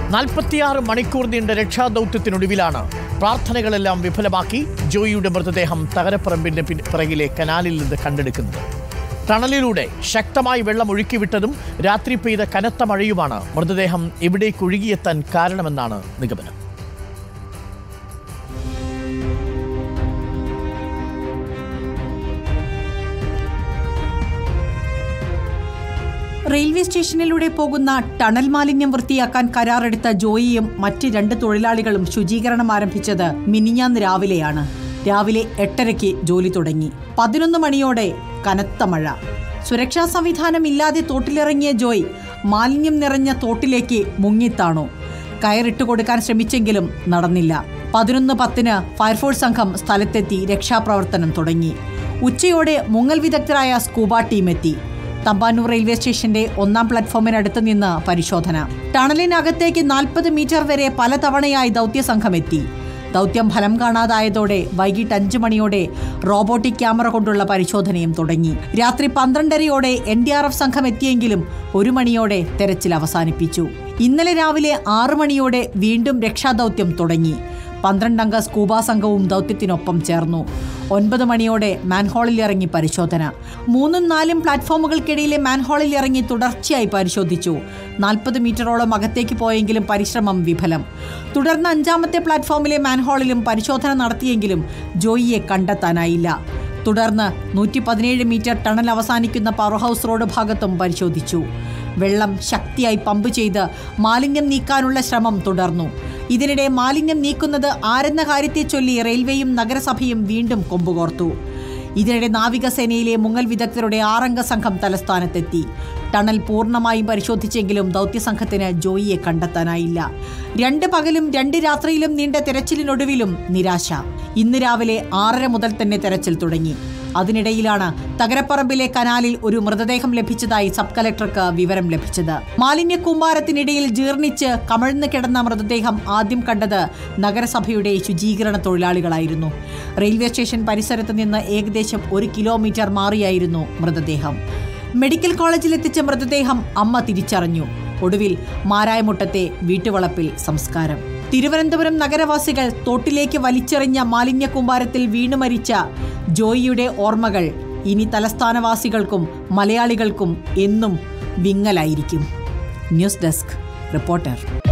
നാൽപ്പത്തിയാറ് മണിക്കൂർ നീണ്ട രക്ഷാദൗത്യത്തിനൊടുവിലാണ് പ്രാർത്ഥനകളെല്ലാം വിഫലമാക്കി ജോയിയുടെ മൃതദേഹം തകരപ്പറമ്പിന്റെ പിൻ- പിറകിലെ കനാലിൽ നിന്ന് കണ്ടെടുക്കുന്നത് ടണലിലൂടെ ശക്തമായി വെള്ളം ഒഴുക്കിവിട്ടതും രാത്രി പെയ്ത കനത്ത മഴയുമാണ് മൃതദേഹം ഇവിടേക്ക് ഒഴുകിയെത്താൻ കാരണമെന്നാണ് നിഗമനം റെയിൽവേ സ്റ്റേഷനിലൂടെ പോകുന്ന ടണൽ മാലിന്യം വൃത്തിയാക്കാൻ കരാറെടുത്ത ജോയിയും മറ്റ് രണ്ട് തൊഴിലാളികളും ശുചീകരണം ആരംഭിച്ചത് മിനിഞ്ഞാന്ന് രാവിലെയാണ് രാവിലെ എട്ടരയ്ക്ക് ജോലി തുടങ്ങി പതിനൊന്ന് മണിയോടെ കനത്ത മഴ സുരക്ഷാ സംവിധാനം ഇല്ലാതെ തോട്ടിലിറങ്ങിയ ജോയ് മാലിന്യം നിറഞ്ഞ തോട്ടിലേക്ക് മുങ്ങിത്താണു കയറിട്ട് കൊടുക്കാൻ ശ്രമിച്ചെങ്കിലും നടന്നില്ല പതിനൊന്ന് പത്തിന് ഫയർഫോഴ്സ് സംഘം സ്ഥലത്തെത്തി രക്ഷാപ്രവർത്തനം തുടങ്ങി ഉച്ചയോടെ മുങ്ങൽ വിദഗ്ധരായ സ്കൂബ ടീം എത്തി തമ്പാനൂർ റെയിൽവേ സ്റ്റേഷന്റെ ഒന്നാം പ്ലാറ്റ്ഫോമിനടുത്ത് നിന്ന് പരിശോധന ടണലിനകത്തേക്ക് നാൽപ്പത് മീറ്റർ വരെ പലതവണയായി ദൗത്യസംഘം എത്തി ദൗത്യം ഫലം കാണാതായതോടെ വൈകിട്ട് അഞ്ചു മണിയോടെ റോബോട്ടിക് ക്യാമറ കൊണ്ടുള്ള പരിശോധനയും തുടങ്ങി രാത്രി പന്ത്രണ്ടരയോടെ എൻ ഡി ആർ എഫ് സംഘം എത്തിയെങ്കിലും ഒരു മണിയോടെ തെരച്ചിൽ അവസാനിപ്പിച്ചു ഇന്നലെ രാവിലെ ആറു മണിയോടെ വീണ്ടും രക്ഷാദൗത്യം തുടങ്ങി പന്ത്രണ്ടംഗ സ്കൂബ സംഘവും ദൗത്യത്തിനൊപ്പം ചേർന്നു ഒൻപത് മണിയോടെ മാൻഹോളിൽ ഇറങ്ങി പരിശോധന മൂന്നും നാലും പ്ലാറ്റ്ഫോമുകൾക്കിടയിലെ മാൻഹോളിൽ ഇറങ്ങി തുടർച്ചയായി പരിശോധിച്ചു നാൽപ്പത് മീറ്ററോളം അകത്തേക്ക് പോയെങ്കിലും പരിശ്രമം വിഫലം തുടർന്ന് അഞ്ചാമത്തെ പ്ലാറ്റ്ഫോമിലെ മാൻഹോളിലും പരിശോധന നടത്തിയെങ്കിലും ജോയിയെ കണ്ടെത്താനായില്ല തുടർന്ന് നൂറ്റി പതിനേഴ് മീറ്റർ ടണൽ അവസാനിക്കുന്ന പവർ ഹൗസ് റോഡ് ഭാഗത്തും പരിശോധിച്ചു വെള്ളം ശക്തിയായി പമ്പ് ചെയ്ത് മാലിന്യം നീക്കാനുള്ള ശ്രമം തുടർന്നു ഇതിനിടെ മാലിന്യം നീക്കുന്നത് ആരെന്ന കാര്യത്തെ ചൊല്ലി റെയിൽവേയും നഗരസഭയും വീണ്ടും കൊമ്പുകോർത്തു ഇതിനിടെ നാവികസേനയിലെ മുങ്ങൽ വിദഗ്ധരുടെ ആറംഗ സംഘം തലസ്ഥാനത്തെത്തി ടണൽ പൂർണ്ണമായും പരിശോധിച്ചെങ്കിലും ദൗത്യസംഘത്തിന് ജോയിയെ കണ്ടെത്താനായില്ല രണ്ട് പകലും രണ്ട് രാത്രിയിലും നീണ്ട തെരച്ചിലിനൊടുവിലും നിരാശ ഇന്ന് രാവിലെ ആറര മുതൽ തന്നെ തെരച്ചിൽ തുടങ്ങി അതിനിടയിലാണ് തകരപ്പറമ്പിലെ കനാലിൽ ഒരു മൃതദേഹം ലഭിച്ചതായി സബ് കലക്ടർക്ക് വിവരം ലഭിച്ചത് മാലിന്യ കൂമ്പാരത്തിനിടയിൽ ജീർണിച്ച് കമഴ്ന്നു കിടന്ന മൃതദേഹം ആദ്യം കണ്ടത് നഗരസഭയുടെ ശുചീകരണ തൊഴിലാളികളായിരുന്നു റെയിൽവേ സ്റ്റേഷൻ പരിസരത്ത് നിന്ന് ഏകദേശം ഒരു കിലോമീറ്റർ മാറിയായിരുന്നു മൃതദേഹം മെഡിക്കൽ കോളേജിലെത്തിച്ച മൃതദേഹം അമ്മ തിരിച്ചറിഞ്ഞു ഒടുവിൽ മാരായമുട്ടത്തെ വീട്ടുവളപ്പിൽ സംസ്കാരം തിരുവനന്തപുരം നഗരവാസികൾ തോട്ടിലേക്ക് വലിച്ചെറിഞ്ഞ മാലിന്യ കൂമ്പാരത്തിൽ വീണു മരിച്ച ജോയിയുടെ ഓർമ്മകൾ ഇനി തലസ്ഥാനവാസികൾക്കും മലയാളികൾക്കും എന്നും വിങ്ങലായിരിക്കും ന്യൂസ് ഡെസ്ക് റിപ്പോർട്ടർ